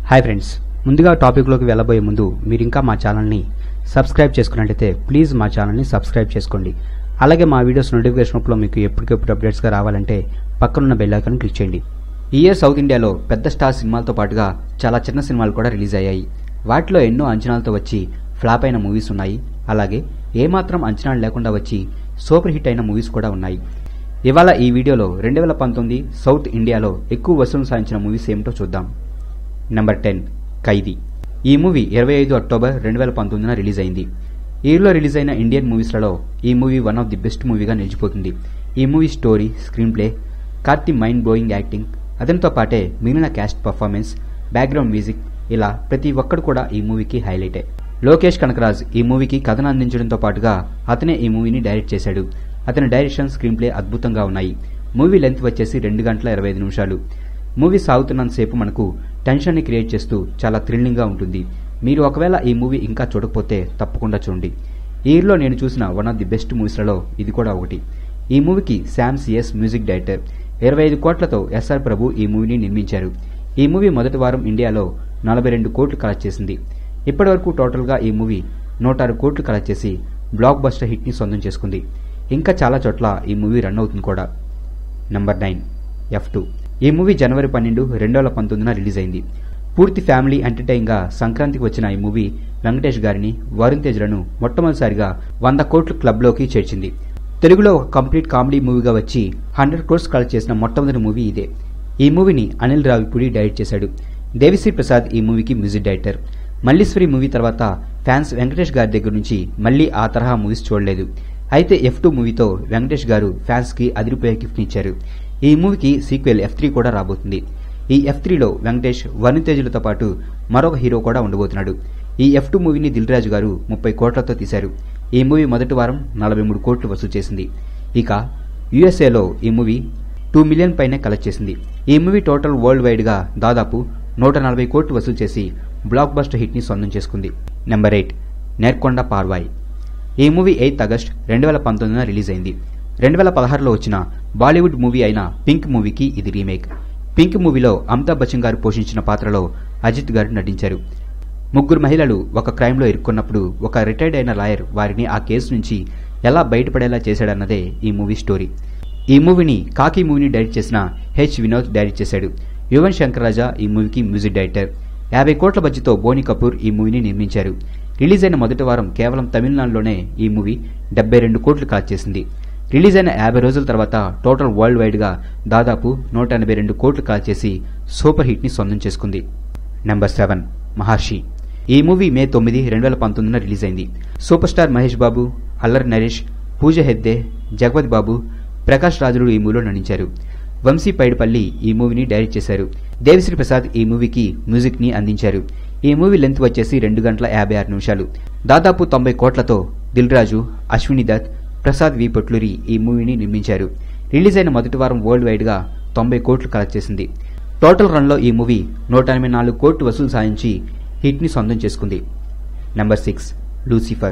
hi friends ముందుగా టాపిక్లోకి వెళ్ళబోయే ముందు మీరు ఇంకా మా ఛానల్ని సబ్స్క్రైబ్ చేసుకున్నట్లయితే ప్లీజ్ మా ఛానల్ని సబ్స్క్రైబ్ చేసుకోండి అలాగే మా వీడియోస్ నోటిఫికేషన్ రూపంలో మీకు ఎప్పటికెప్పుడు అప్డేట్స్గా రావాలంటే పక్కనున్న బెల్ ఐకాన్ క్లిక్ చేయండి ఈ ఇయర్ సౌత్ ఇండియాలో పెద్ద స్టార్ సినిమాలతో పాటుగా చాలా చిన్న సినిమాలు కూడా రిలీజ్ అయ్యాయి వాటిలో ఎన్నో అంచనాలతో వచ్చి ఫ్లాప్ అయిన మూవీస్ ఉన్నాయి అలాగే ఏమాత్రం అంచనాలు లేకుండా వచ్చి సూపర్ హిట్ అయిన మూవీస్ కూడా ఉన్నాయి ఇవాళ ఈ వీడియోలో రెండు వేల పంతొమ్మిది సౌత్ ఇండియాలో ఎక్కువ వసూలు సాధించిన మూవీస్ ఏమిటో చూద్దాం నెంబర్ టెన్ ఖైదీ ఈ మూవీ ఇరవై ఐదు అక్టోబర్ రెండు వేల పంతొమ్మిదిన రిలీజ్ అయింది ఈ ఇయర్లో రిలీజ్ అయిన ఇండియన్ మూవీస్లలో ఈ movie one of the best మూవీగా నిలిచిపోతుంది ఈ movie story screenplay Karthi mind blowing acting అతనితో పాటే మిగిలిన క్యాస్ట్ పర్ఫార్మెన్స్ బ్యాక్గ్రౌండ్ మ్యూజిక్ ఇలా ప్రతి ఒక్కడు కూడా ఈ మూవీకి హైలైటే లోకేష్ కనకరాజ్ ఈ మూవీకి కథను అందించడంతో పాటుగా అతనే ఈ మూవీని డైరెక్ట్ చేశాడు అతని డైరెక్షన్ స్క్రీన్ ప్లే అద్భుతంగా ఉన్నాయి మూవీ లెంత్ వచ్చేసి రెండు గంటల ఇరవై ఐదు నిమిషాలు మూవీ సాగుతున్నంతసేపు మనకు టెన్షన్ని క్రియేట్ చేస్తూ చాలా థ్రిల్లింగ్గా ఉంటుంది మీరు ఒకవేళ ఈ మూవీ ఇంకా చూడకపోతే తప్పకుండా చూడండి ఈ ఇయర్లో నేను చూసిన వన్ ఆఫ్ ది బెస్ట్ మూవీస్లలో ఇది కూడా ఒకటి ఈ మూవీకి శామ్ సిఎస్ మ్యూజిక్ డైరెక్టర్ ఇరవై ఐదు కోట్లతో ఎస్ఆర్ ప్రభు ఈ మూవీని నిర్మించారు ఈ మూవీ మొదటి వారం ఇండియాలో నలభై రెండు కోట్లు కలెక్ట్ చేసింది ఇప్పటివరకు టోటల్గా ఈ మూవీ నూట ఆరు కోట్లు కలెక్ట్ చేసి బ్లాక్ బస్టర్ హిట్ని సొంతం చేసుకుంది ఇంకా చాలా చోట్ల ఈ మూవీ రన్ అవుతుంది కూడా నంబర్ నైన్ ఎఫ్ టూ ఈ మూవీ జనవరి పన్నెండు రెండు వేల పంతొమ్మిదిన రిలీజ్ అయింది పూర్తి ఫ్యామిలీ ఎంటర్టైన్గా సంక్రాంతికి వచ్చిన ఈ మూవీ వెంకటేష్ గారిని వరుణ్ తేజ్లను మొట్టమొదటిసారిగా వంద కోట్ల క్లబ్లోకి చేర్చింది తెలుగులో ఒక కంప్లీట్ కామెడీ మూవీగా వచ్చి హండ్రెడ్ క్రోర్స్ కలెక్ట్ చేసిన మొట్టమొదటి మూవీ ఇదే ఈ మూవీని అనిల్ రావిపూడి డైరెక్ట్ చేశాడు దేవిశ్రీ ప్రసాద్ ఈ మూవీకి మ్యూజిక్ డైరెక్టర్ మల్లీశ్వరి మూవీ తర్వాత ఫ్యాన్స్ వెంకటేష్ గారి దగ్గర నుంచి మళ్ళీ ఆ తరహా మూవీస్ చూడలేదు అయితే ఎఫ్ టూ మూవీతో వెంకటేష్ గారు ఫ్యాన్స్ కి అదిరిపోయే గిఫ్ట్ ఇచ్చారు ఈ మూవీకి సీక్వెల్ ఎఫ్ త్రీ కూడా రాబోతుంది ఈ ఎఫ్ త్రీలో వెంకటేష్ వరుణ్ తేజులతో పాటు మరొక హీరో కూడా ఉండబోతున్నాడు ఈ ఎఫ్ టూ మూవీని దిల్ రాజు గారు ముప్పై కోట్లతో తీశారు ఈ మూవీ మొదటి వారం నలభై మూడు కోట్లు వసూలు చేసింది ఇక యుఎస్ఏలో ఈ మూవీ టూ మిలియన్ పైనే కలెక్ట్ చేసింది ఈ మూవీ టోటల్ వరల్డ్ వైడ్ గా దాదాపు నూట నలభై కోట్లు వసూలు చేసి బ్లాక్ బస్టర్ హిట్ ని సొంతం చేసుకుంది నెంబర్ ఎయిట్ నేర్కొండ పార్వాయ్ ఈ మూవీ ఎయిత్ ఆగస్ట్ రెండు వేల పంతొమ్మిదిన రిలీజ్ అయింది రెండు వేల పదహారులో వచ్చిన బాలీవుడ్ మూవీ అయిన పింక్ మూవీకి ఇది రీమేక్ పింక్ మూవీలో అమితాబ్ బచ్చన్ గారు పోషించిన పాత్రలో అజిత్ గారు నటించారు ముగ్గురు మహిళలు ఒక క్రైమ్లో ఇరుక్కున్నప్పుడు ఒక రిటైర్డ్ అయిన లాయర్ వారిని ఆ కేసు నుంచి ఎలా బయటపడేలా చేశాడన్నదే ఈ మూవీ స్టోరీ ఈ మూవీని కాకి మూవీని డైరెక్ట్ చేసిన హెచ్ వినోద్ డైరెక్ట్ చేశాడు యువన్ శంకర్ రాజా ఈ మూవీకి మ్యూజిక్ డైరెక్టర్ యాభై కోట్ల బడ్జెట్తో బోని కపూర్ ఈ మూవీని నిర్మించారు రిలీజ్ అయిన మొదటి వారం కేవలం తమిళనాడులోనే ఈ మూవీ డెబ్బై రెండు కోట్లు కలెక్ట్ చేసింది రిలీజ్ అయిన యాభై రోజుల తర్వాత టోటల్ వరల్డ్ వైడ్ గా దాదాపు నూట ఎనభై రెండు కోట్లు కలెక్ట్ చేసి సూపర్ హిట్ ని సొంతం చేసుకుంది నెంబర్ సెవెన్ మహర్షి ఈ మూవీ మే తొమ్మిది రెండు వేల పంతొమ్మిదిన రిలీజ్ అయింది సూపర్ స్టార్ మహేష్ బాబు అల్లరి నరేష్ పూజ హెగ్దే జగపతి బాబు ప్రకాష్ రాజులు ఈ మూవీలో నటించారు వంశీ పైడిపల్లి ఈ మూవీని డైరెక్ట్ చేశారు దేవిశ్రీ ప్రసాద్ ఈ మూవీకి మ్యూజిక్ ని అందించారు ఈ మూవీ లెంత్ వచ్చేసి రెండు గంటల యాభై ఆరు నిమిషాలు దాదాపు తొంభై కోట్లతో దిల్ రాజు అశ్విని దత్ ప్రసాద్ వి పొట్లూరి ఈ మూవీని నిర్మించారు రిలీజ్ అయిన మొదటి వారం వరల్డ్ వైడ్ గా తొంభై కోట్లు కలెక్ట్ చేసింది టోటల్ రన్లో ఈ మూవీ నూట ఎనభై నాలుగు కోట్లు వసూలు సాధించి హిట్ ని సొంతం చేసుకుంది నెంబర్ సిక్స్ లూసిఫర్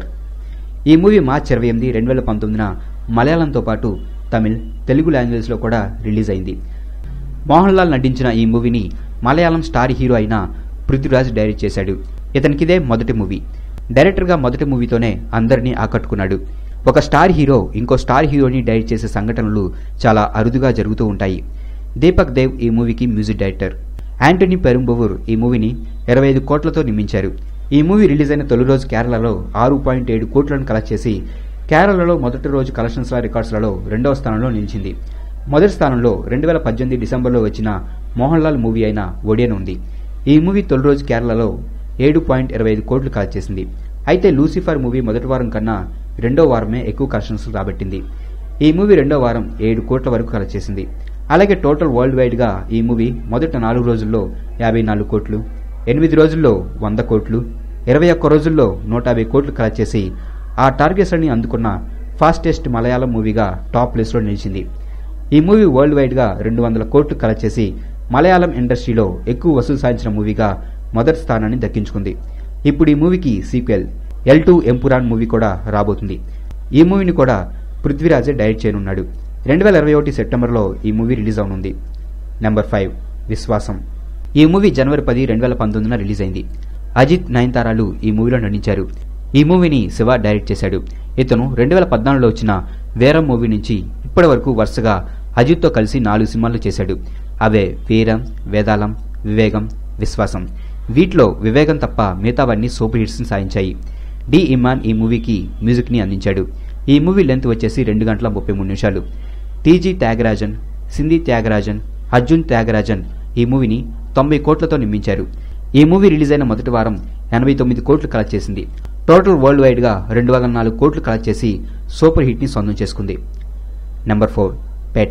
ఈ మూవీ మార్చ్ ఇరవై ఎనిమిది రెండు వేల పంతొమ్మిదిన మలయాళంతో పాటు తమిళ్ తెలుగు లాంగ్వేజ్లో కూడా రిలీజ్ అయింది మోహన్ లాల్ నటించిన ఈ మూవీని మలయాళం స్టార్ హీరో అయిన పృథ్వీరాజ్ డైరెక్ట్ చేశాడు ఇతనికిదే మొదటి మూవీ డైరెక్టర్గా మొదటి మూవీతోనే అందరినీ ఆకట్టుకున్నాడు ఒక స్టార్ హీరో ఇంకో స్టార్ హీరోని డైరెక్ట్ చేసే సంఘటనలు చాలా అరుదుగా జరుగుతూ ఉంటాయి దీపక్ దేవ్ ఈ మూవీకి మ్యూజిక్ డైరెక్టర్ యాంటనీ పెరుంబవూర్ ఈ మూవీని ఇరవై ఐదు కోట్లతో నిర్మించారు ఈ మూవీ రిలీజ్ అయిన తొలి రోజు కేరళలో ఆరు పాయింట్ ఏడు కోట్లను కలెక్ట్ చేసి కేరళలో మొదటి రోజు కలెక్షన్స్ రికార్డ్స్లలో రెండవ స్థానంలో నిలిచింది మొదటి స్థానంలో రెండు వేల పద్దెనిమిది డిసెంబర్లో వచ్చిన మోహన్ లాల్ మూవీ అయిన ఒడియన్ ఉంది ఈ మూవీ తొలి రోజు కేరళలో ఏడు పాయింట్ ఇరవై ఐదు కోట్లు కలెక్ట్ చేసింది అయితే లూసిఫర్ మూవీ మొదటి వారం కన్నా రెండో వారమే ఎక్కువ కలెక్షన్స్ రాబట్టింది ఈ మూవీ రెండో వారం ఏడు కోట్ల వరకు కలెక్ట్ చేసింది అలాగే టోటల్ వరల్డ్ వైడ్ గా ఈ మూవీ మొదట నాలుగు రోజుల్లో యాభై నాలుగు కోట్లు ఎనిమిది రోజుల్లో వంద కోట్లు ఇరవై ఒక్క రోజుల్లో నూట యాభై కోట్లు కలెక్ట్ చేసి ఆ టార్గెట్స్ అన్ని అందుకున్న ఫాస్టెస్ట్ మలయాళం మూవీగా టాప్ ప్లేస్లో నిలిచింది ఈ మూవీ వరల్డ్ వైడ్ గా రెండు వందల కోట్లు కలెక్ట్ చేసి మలయాళం ఇండస్ట్రీలో ఎక్కువ వసూలు సాధించిన మూవీగా మొదటి స్థానాన్ని దక్కించుకుంది ఇప్పుడు ఈ మూవీకి sequel L two Empuraan movie కూడా రాబోతుంది ఈ మూవీని కూడా పృథ్వీరాజే డైరెక్ట్ చేయనున్నాడు రెండు వేల ఇరవై ఒకటి సెప్టెంబర్లో ఈ మూవీ రిలీజ్ అవనుంది నెంబర్ ఫైవ్ విశ్వాసం ఈ మూవీ జనవరి పది రెండు వేల పంతొమ్మిదిన రిలీజ్ అయింది అజిత్ నయనతారాలు ఈ మూవీలో నటించారు ఈ మూవీని శివ డైరెక్ట్ చేశాడు ఇతను రెండు వేల పద్నాలుగులో వచ్చిన వీరం మూవీ నుంచి ఇప్పటి వరకు వరుసగా అజిత్తో కలిసి నాలుగు సినిమాలు చేశాడు అవే వీరం వేదాళం వివేగం విశ్వాసం వీటిలో వివేగం తప్ప మిగతావన్నీ సూపర్ హిట్స్ని సాధించాయి డి ఇమాన్ ఈ మూవీకి మ్యూజిక్ని అందించాడు ఈ మూవీ లెంత్ వచ్చేసి రెండు గంటల ముప్పై మూడు నిమిషాలు టీజీ త్యాగరాజన్ సింధీ త్యాగరాజన్ అర్జున్ త్యాగరాజన్ ఈ మూవీని తొంభై కోట్లతో నిర్మించారు ఈ మూవీ రిలీజ్ అయిన మొదటి వారం ఎనభై తొమ్మిది కోట్లు కలెక్ట్ చేసింది టోటల్ వరల్డ్ వైడ్ గా రెండు వందల నాలుగు కోట్లు కలెక్ట్ చేసి సూపర్ హిట్ ని సొంతం చేసుకుంది నెంబర్ ఫోర్ పేట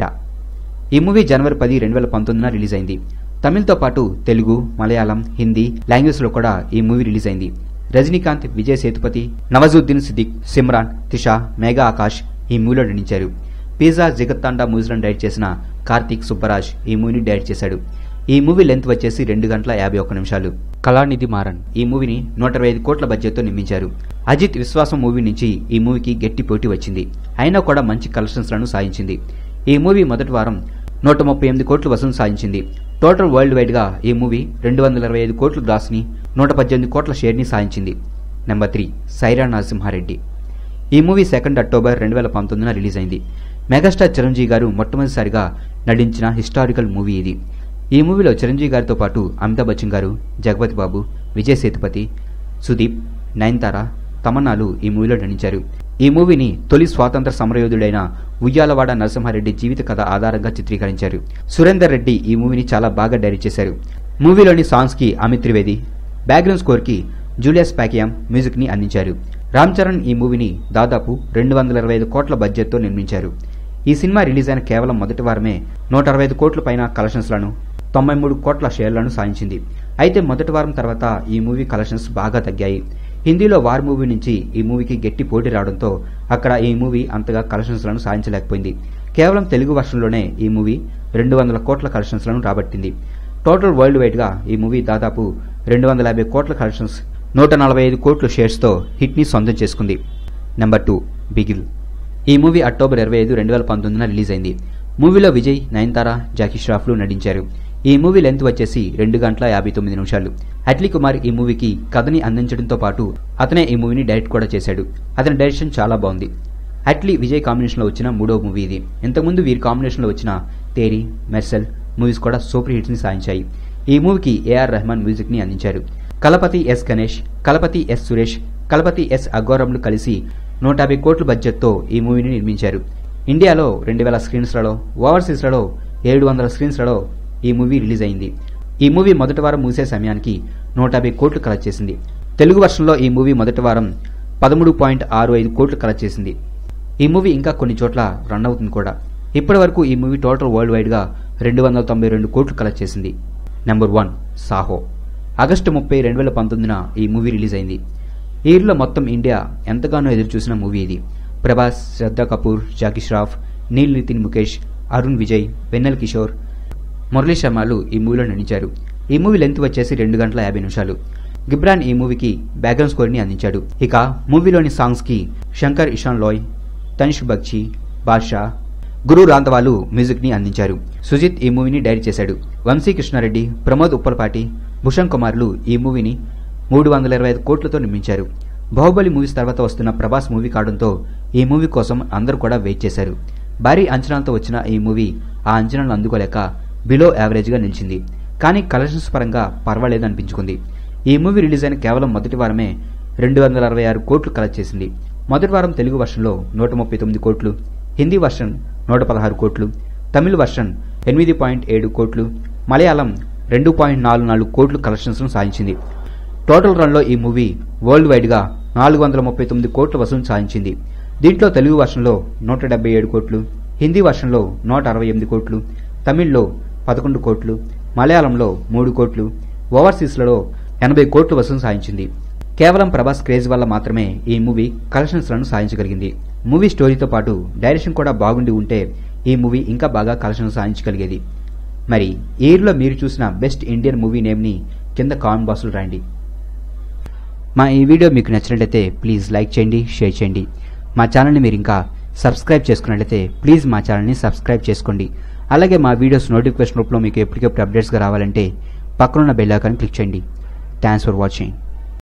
ఈ మూవీ జనవరి పది రెండు వేల పంతొమ్మిదిన రిలీజ్ అయింది తమిళ్తో పాటు తెలుగు మలయాళం హిందీ లాంగ్వేజ్ లో కూడా ఈ మూవీ రిలీజ్ అయింది రజనీకాంత్ విజయ్ సేతుపతి నవజుద్దీన్ సిద్దిక్ సిమ్రాన్ తిషా మేఘా ఆకాష్ ఈ మూవీలో నటించారు పిజ్జా జగత్తాండా మూవీలను డైరెక్ట్ చేసిన కార్తీక్ సుబ్బరాజ్ ఈ మూవీని డైరెక్ట్ చేశాడు ఈ మూవీ లెంత్ వచ్చేసి రెండు గంటల యాభై ఒక్క నిమిషాలు కళానిధి మారన్ ఈ మూవీని నూట ఇరవై ఐదు కోట్ల బడ్జెట్తో నిర్మించారు అజిత్ విశ్వాసం మూవీ నుంచి ఈ మూవీకి గట్టి పోటీ వచ్చింది అయినా కూడా మంచి కలెక్షన్స్లను సాధించింది ఈ మూవీ మొదటి వారం నూట ముప్పై ఎనిమిది కోట్లు వసూలు సాధించింది టోటల్ వరల్డ్ వైడ్ గా ఈ మూవీ రెండు వందల ఇరవై ఐదు కోట్ల గ్రాస్ ని నూట పద్దెనిమిది కోట్ల షేర్ ని సాధించింది నెంబర్ త్రీ సైరా నరసింహారెడ్డి ఈ మూవీ సెకండ్ అక్టోబర్ రెండు వేల పంతొమ్మిదిన రిలీజ్ అయింది మెగాస్టార్ చిరంజీవి గారు మొట్టమొదటిసారిగా నటించిన హిస్టారికల్ మూవీ ఇది ఈ మూవీలో చిరంజీవి గారితో పాటు అమితాబ్ బచ్చన్ గారు జగపతి బాబు విజయ్ సేతుపతి సుదీప్ నయనతార తమన్నాలు ఈ మూవీలో నటించారు ఈ మూవీని తొలి స్వాతంత్ర సమరయోధుడైన ఉయ్యాలవాడ నరసింహారెడ్డి జీవిత కథ ఆధారంగా చిత్రీకరించారు సురేందర్ రెడ్డి ఈ మూవీని చాలా బాగా డైరెక్ట్ చేశారు మూవీలోని సాంగ్స్ కి అమిత్ త్రివేది బ్యాక్గ్రౌండ్ స్కోర్ కి జూలియస్ ప్యాకియామ్ మ్యూజిక్ ని అందించారు రామ్ చరణ్ ఈ మూవీని దాదాపు రెండు వందల ఇరవై ఐదు కోట్ల బడ్జెట్తో నిర్మించారు ఈ సినిమా రిలీజ్ అయిన కేవలం మొదటి వారమే నూట అరవై ఐదు కోట్ల పైన కలెక్షన్స్లను తొంభై మూడు కోట్ల షేర్లను సాధించింది అయితే మొదటి వారం తర్వాత ఈ మూవీ కలెక్షన్స్ బాగా తగ్గాయి హిందీలో వార్ మూవీ నుంచి ఈ మూవీకి గట్టి పోటీ రావడంతో అక్కడ ఈ మూవీ అంతగా కలెక్షన్స్లను సాధించలేకపోయింది కేవలం తెలుగు వర్షన్లోనే ఈ మూవీ రెండు వందల కోట్ల కలెక్షన్స్లను రాబట్టింది టోటల్ వరల్డ్ వైడ్ గా ఈ మూవీ దాదాపు రెండు వందల యాభై కోట్ల కలెక్షన్స్ నూట నలభై ఐదు కోట్ల షేర్స్తో హిట్ ని సొంతం చేసుకుంది నెంబర్ టూ బిగిల్ ఈ మూవీ అక్టోబర్ ఇరవై ఐదు రెండు వేల పంతొమ్మిదిన రిలీజ్ అయింది మూవీలో విజయ్ నయనతార జాకీ ష్రాఫ్లు నటించారు ఈ మూవీ లెంత్ వచ్చేసి రెండు గంటల యాభై తొమ్మిది నిమిషాలు అట్లీ కుమార్ ఈ మూవీకి కథని అందించడంతో పాటు అతనే ఈ మూవీని డైరెక్ట్ కూడా చేశాడు అతని డైరెక్షన్ చాలా బాగుంది అట్లీ విజయ్ కాంబినేషన్లో వచ్చిన మూడో మూవీ ఇది ఇంతకుముందు వీరి కాంబినేషన్లో వచ్చిన తేరి మెర్సెల్ మూవీస్ కూడా సూపర్ హిట్స్ ని సాధించాయి ఈ మూవీకి ఏఆర్ రెహమాన్ మ్యూజిక్ ని అందించారు Kalpathi S Ganesh Kalpathi S Suresh Kalpathi S అఘోరంలు కలిసి నూట యాభై కోట్ల బడ్జెట్తో ఈ మూవీని నిర్మించారు ఇండియాలో రెండు వేల స్క్రీన్స్లలో ఓవర్సీస్లలో ఏడు వందల స్క్రీన్స్లలో ఈ మూవీ రిలీజ్ అయింది ఈ మూవీ మొదటి వారం ముగిసే సమయానికి నూట యాభై కోట్లు కలెక్ట్ చేసింది తెలుగు వర్షన్లో ఈ మూవీ మొదటి వారం పదమూడు పాయింట్ ఆరు ఐదు కోట్లు కలెక్ట్ చేసింది ఈ మూవీ ఇంకా కొన్ని చోట్ల రన్ అవుతుంది కూడా ఇప్పటి వరకు ఈ మూవీ టోటల్ వరల్డ్ వైడ్ గా రెండు వందల తొంభై రెండు కోట్లు కలెక్ట్ చేసింది నెంబర్ వన్ సాహో ఆగస్టు ముప్పై రెండు వేల పంతొమ్మిదిన ఈ మూవీ రిలీజ్ అయింది ఈ ఇయర్లో మొత్తం ఇండియా ఎంతగానో ఎదురు చూసిన మూవీ ఇది ప్రభాస్ శ్రద్ధా కపూర్ జాకీ ష్రాఫ్ నీల్ నితిన్ ముఖేష్ అరుణ్ విజయ్ వెన్నెల్ కిషోర్ మురళీ శర్మలు ఈ మూవీలో నటించారు ఈ మూవీ లెంత్ వచ్చేసి రెండు గంటల యాభై నిమిషాలు గిబ్రాన్ ఈ మూవీకి బ్యాక్గ్రౌండ్ స్కోర్ ని అందించాడు ఇక మూవీలోని సాంగ్స్ కి శంకర్ ఇషాన్ లోయ్ తనిష్ బక్షి బాద్షా గురు రాంతవాలు మ్యూజిక్ ని అందించారు సుజిత్ ఈ మూవీని డైరెక్ట్ చేశాడు వంశీ కృష్ణారెడ్డి ప్రమోద్ ఉప్పలపాటి భూషణ్ కుమార్లు ఈ మూవీని మూడు వందల ఇరవై ఐదు కోట్లతో నిర్మించారు బాహుబలి మూవీస్ తర్వాత వస్తున్న ప్రభాస్ మూవీ కావడంతో ఈ మూవీ కోసం అందరూ కూడా వెయిట్ చేశారు భారీ అంచనాలతో వచ్చిన ఈ మూవీ ఆ అంచనాలను అందుకోలేక బిలో యావరేజ్ గా నిలిచింది కానీ కలెక్షన్స్ పరంగా పర్వాలేదు అనిపించుకుంది ఈ మూవీ రిలీజ్ అయిన కేవలం మొదటి వారమే రెండు వందల అరవై ఆరు కోట్లు కలెక్ట్ చేసింది మొదటి వారం తెలుగు వర్షన్లో నూట ముప్పై తొమ్మిది కోట్లు హిందీ వర్షన్ నూట పదహారు కోట్లు తమిళ వర్షన్ ఎనిమిది పాయింట్ ఏడు కోట్లు మలయాళం రెండు పాయింట్ నాలుగు నాలుగు కోట్లు కలెక్షన్స్ను సాధించింది టోటల్ రన్లో ఈ మూవీ వరల్డ్ వైడ్గా నాలుగు వందల ముప్పై తొమ్మిది కోట్ల వసూలు సాధించింది దీంట్లో తెలుగు వర్షన్లో నూట డెబ్బై ఏడు కోట్లు హిందీ వర్షన్లో నూట అరవై ఎనిమిది కోట్లు తమిళ్లో పదకొండు కోట్లు మలయాళంలో మూడు కోట్లు ఓవర్సీస్లలో ఎనభై కోట్లు వసూలు సాధించింది కేవలం ప్రభాస్ క్రేజ్ వల్ల మాత్రమే ఈ మూవీ కలెక్షన్స్లను సాధించగలిగింది మూవీ స్టోరీతో పాటు డైరెక్షన్ కూడా బాగుండి ఉంటే ఈ మూవీ ఇంకా బాగా కలెక్షన్ సాధించగలిగేది మరి ఈ ఇయర్లో మీరు చూసిన బెస్ట్ ఇండియన్ మూవీ నేమ్ని కింద కామెంట్ బాక్స్లో రాయండి మా ఈ వీడియో మీకు నచ్చినట్లయితే ప్లీజ్ లైక్ చేయండి షేర్ చేయండి మా ఛానల్ని మీరు ఇంకా సబ్స్క్రైబ్ చేసుకున్నట్లయితే ప్లీజ్ మా ఛానల్ని సబ్స్క్రైబ్ చేసుకోండి అలాగే మా వీడియోస్ నోటిఫికేషన్ రూపంలో మీకు ఎప్పటికప్పుడు అప్డేట్స్గా రావాలంటే పక్కనున్న బెల్ ఐకాన్ క్లిక్ చేయండి థ్యాంక్స్ ఫర్ వాచింగ్